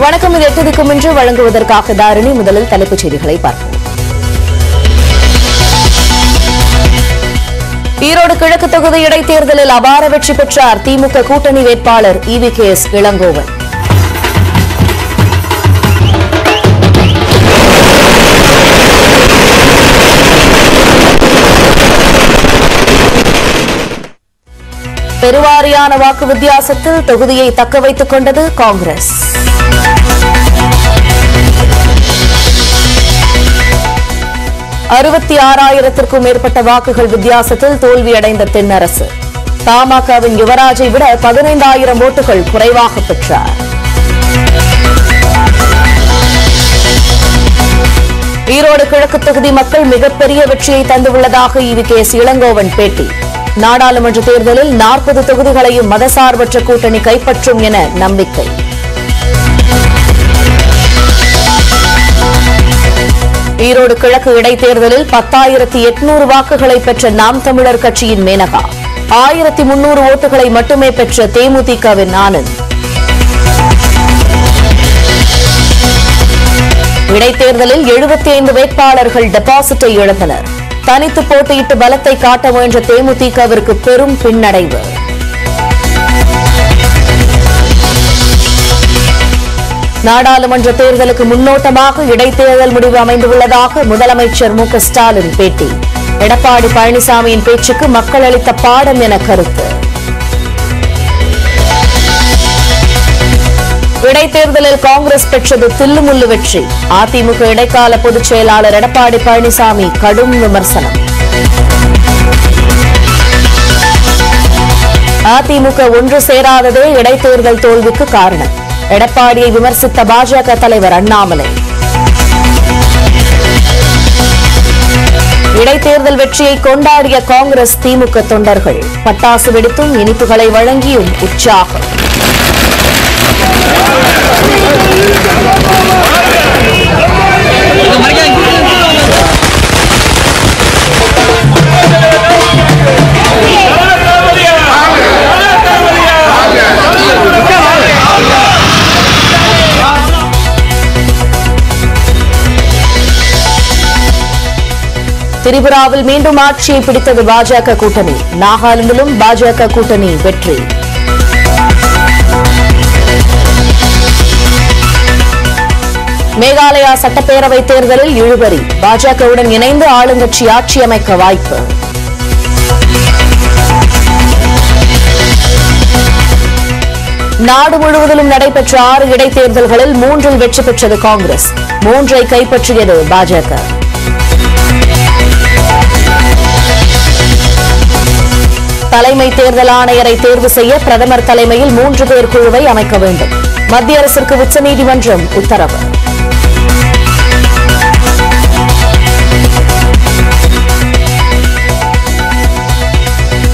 வணக்கம் இது எட்டு திக்கும் என்று வழங்குவதற்காக தாரிணி முதலில் தலைப்புச் செய்திகளை பார்ப்போம் ஈரோடு கிழக்கு தொகுதி இடைத்தேர்தலில் அபார வெற்றி பெற்றார் திமுக கூட்டணி வேட்பாளர் இவி கே எஸ் இளங்கோவன் பெருவாரியான வாக்கு வித்தியாசத்தில் தொகுதியை தக்க வைத்துக் கொண்டது காங்கிரஸ் அறுபத்தி ஆறாயிரத்திற்கும் மேற்பட்ட வாக்குகள் வித்தியாசத்தில் தோல்வியடைந்த தென்னரசு தமாகவின் யுவராஜை விட பதினைந்தாயிரம் ஓட்டுகள் குறைவாக பெற்றார் ஈரோடு கிழக்கு தொகுதி மக்கள் மிகப்பெரிய வெற்றியை தந்துள்ளதாக இவி கே எஸ் இளங்கோவன் பேட்டி நாடாளுமன்ற தேர்தலில் நாற்பது தொகுதிகளையும் மதசார்பற்ற கூட்டணி கைப்பற்றும் என நம்பிக்கை ஈரோடு கிழக்கு இடைத்தேர்தலில் பத்தாயிரத்தி எட்நூறு வாக்குகளை பெற்ற நாம் தமிழர் கட்சியின் மேனகா ஆயிரத்தி முன்னூறு ஓட்டுகளை மட்டுமே பெற்ற தேமுதிகவின் ஆனந்த் இடைத்தேர்தலில் எழுபத்தி ஐந்து வேட்பாளர்கள் டெபாசிட்டை இழந்தனர் தனித்து போட்டியிட்டு பலத்தை காட்ட முயன்ற தேமுதிகவிற்கு பெரும் பின்னடைவு நாடாளுமன்ற தேர்தலுக்கு முன்னோட்டமாக இடைத்தேர்தல் முடிவு அமைந்துள்ளதாக முதலமைச்சர் மு க ஸ்டாலின் பேட்டி எடப்பாடி பழனிசாமியின் பேச்சுக்கு மக்கள் அளித்த பாடம் என கருத்து இடைத்தேர்தலில் காங்கிரஸ் பெற்றது தில்லுமுல்லு வெற்றி அதிமுக இடைக்கால பொதுச் செயலாளர் எடப்பாடி பழனிசாமி கடும் விமர்சனம் அதிமுக ஒன்று சேராததே இடைத்தேர்தல் தோல்விக்கு காரணம் எடப்பாடியை விமர்சித்த பாஜக தலைவர் அண்ணாமலை இடைத்தேர்தல் வெற்றியை கொண்டாடிய காங்கிரஸ் திமுக தொண்டர்கள் பட்டாசு வெடித்தும் இனிப்புகளை வழங்கியும் உற்சாகம் திரிபுராவில் மீண்டும் ஆட்சியை பிடித்தது பாஜக கூட்டணி நாகாலாந்திலும் பாஜக கூட்டணி வெற்றி மேகாலயா சட்டப்பேரவை தேர்தலில் இழுபறி பாஜகவுடன் இணைந்து ஆளுங்கட்சி ஆட்சி அமைக்க வாய்ப்பு நாடு முழுவதிலும் நடைபெற்ற ஆறு இடைத்தேர்தல்களில் மூன்றில் வெற்றி பெற்றது காங்கிரஸ் மூன்றை கைப்பற்றியது பாஜக தலைமை தேர்தல் ஆணையரை தேர்வு செய்ய பிரதமர் தலைமையில் மூன்று பேர் குழுவை அமைக்க வேண்டும் மத்திய அரசிற்கு உச்சநீதிமன்றம் உத்தரவு